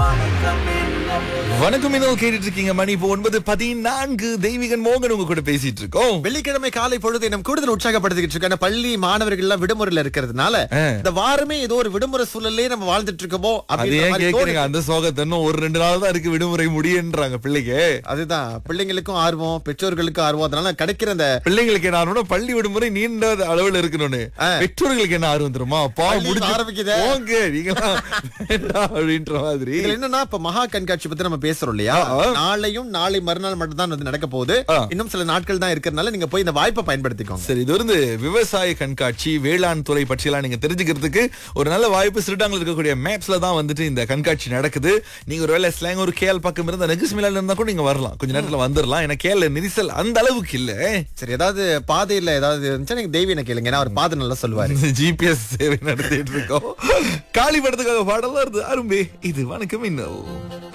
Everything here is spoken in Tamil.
வணக்கம் இன்னும் கேட்டுட்டு இருக்கீங்க மணி இப்போ ஒன்பது பதினான்கு தெய்வீகன் மோகன் உங்க கூட பேசிட்டு இருக்கோம் வெள்ளிக்கிழமை காலை பொழுது நம்ம கூடுதல் உற்சாகப்படுத்திக்கிட்டு இருக்காங்க பள்ளி மாணவர்கள் எல்லாம் விடுமுறையில இருக்கிறதுனால ஆ. இந்த வாரமே ஏதோ ஒரு விடுமுறை சூழல்லே நம்ம வாழ்ந்துட்டு இருக்கோமோ அது அப்படின்ற ஏன் மாதிரி கேக்குறீங்க தோணுது. அந்த சோகத்தை இன்னும் ஒரு ரெண்டு நாள் தான் இருக்கு விடுமுறை முடியுன்றாங்க பிள்ளைக்கு அதுதான் பிள்ளைங்களுக்கும் ஆர்வம் பெற்றோர்களுக்கும் ஆர்வம் அதனால கிடைக்கிற அந்த பிள்ளைங்களுக்கு என்ன ஆர்வம்னா பள்ளி விடுமுறை நீண்ட அளவுல இருக்கணும்னு பெற்றோர்களுக்கு என்ன ஆர்வம் தெரியுமா அப்பா பள்ளி முடிஞ்சு ஆரம்பிக்குதே. போங்க நீங்களாம் வேண்டாம் அப்படின்ற மாதிரி இதுல என்னன்னா இப்ப மகா கண்காட்சி பத்தி நம்ம பேசுறோம் இல்லையா ஆ. நாளையும் நாளை மறுநாள் மட்டும் தான் வந்து நடக்க போகுது ஆ. இன்னும் சில நாட்கள் தான் இருக்கிறதுனால நீங்க போய் இந்த வாய்ப்பை பயன்படுத்திக்கோங்க சரி இது வந்து விவசாய கண்காட்சி வேளாண் துறை பற்றியெல்லாம் நீங்க தெரிஞ்சுக்கிறதுக்கு ஒரு நல்ல வாய்ப்பு சிறுடாங்கல இருக்கக்கூடிய மேப்ஸ்ல தான் வந்துட்டு இந்த கண்காட்சி நடக்குது நீங்க ஒரு வேலை ஸ்லாங் ஒரு கேல் பக்கம் இருந்தா நெகுஸ் மிலால இருந்தா கூட நீங்க வரலாம் கொஞ்ச நேரத்துல வந்துடலாம் ஏன்னா கேல நெரிசல் அந்த அளவுக்கு இல்ல சரி ஏதாவது பாதையில ஏதாவது இருந்துச்சா நீங்க தெய்வீன கேளுங்க ஏன்னா அவர் பாதை நல்லா சொல்லுவாரு ஜிபிஎஸ் சேவை நடத்திட்டு இருக்கோம் காளி படத்துக்காக பாடலாம் இருந்து அரும்பே இது வணக்கம் இன்னும்